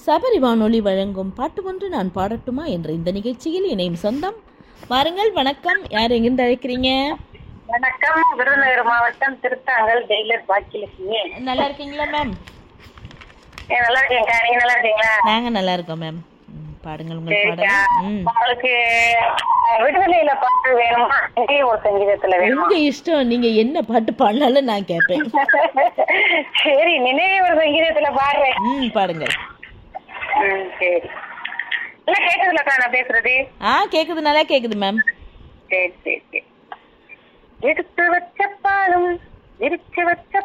சபரி வானொலி வழங்கும் பாட்டு ஒன்று நான் பாடட்டுமா என்ற இந்த நிகழ்ச்சியில் இணையும் சொந்தம் வாருங்கள் வணக்கம் யார் எங்கிருந்து அழைக்கிறீங்க வணக்கம் விருதுநகர் மாவட்டம் திருத்தாங்கல் டெய்லர் பாக்கியலட்சுமி நல்லா இருக்கீங்களா மேம் ஏ, நல்லா இருக்கீங்களா நீங்க நல்லா இருக்கீங்களா நாங்க நல்லா இருக்கோம் மேம் ம், பாடுங்கள் உங்கள் சரிக்கா பாடல் ம் உங்களுக்கு அஹ், விடுதலையில பாட்டு வேணுமா இதே ஒரு சங்கீதத்துல வேணுமா உங்க இஷ்டம் நீங்க என்ன பாட்டு பாடினாலும் நான் கேட்பேன் சரி நினைவே ஒரு சங்கீதத்துல பாடுறேன் ம் பாடுங்கள் ம், சரி இல்ல கேக்குதுலக்கா நான் பேசுறது ஆ கேக்குது நல்லா கேக்குது மேம் சரி சரி சரி எடுத்து வச்ச பாலும் விரிச்சு வச்ச